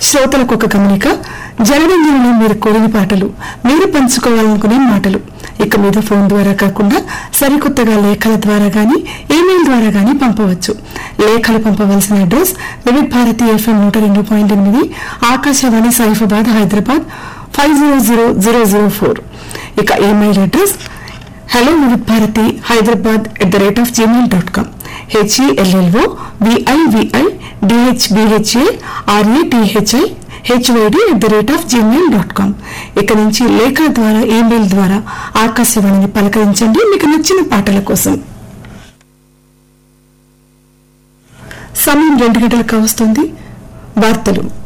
శ్రోతలకు ఒక గమనిక జనరంజనలో మీరు కోరిన పాటలు మీరు పంచుకోవాలనుకునే మాటలు ఇక మీద ఫోన్ ద్వారా కాకుండా సరికొత్తగా లేఖల ద్వారా గాని ఈమెయిల్ ద్వారా గాని పంపవచ్చు లేఖలు పంపవలసిన అడ్రస్ వివిధ భారతి ఎఫ్ఎం నూట రెండు పాయింట్ ఎనిమిది Akashvani Saifabad Hyderabad five zero zero zero zero four ఇక email address hello Vividh Bharati Hyderabad at the rate of Gmail dot com H E L L O V I V I D H B H A R A T H I H Y D at the rate of Gmail dot com ఇక నుంచి లేఖ ద్వారా email ద్వారా ఆకాశవాణిని పలకరించండి మీకు నచ్చిన పాటల కోసం సమయం రెండు గంటలకు వస్తుంది వార్తలు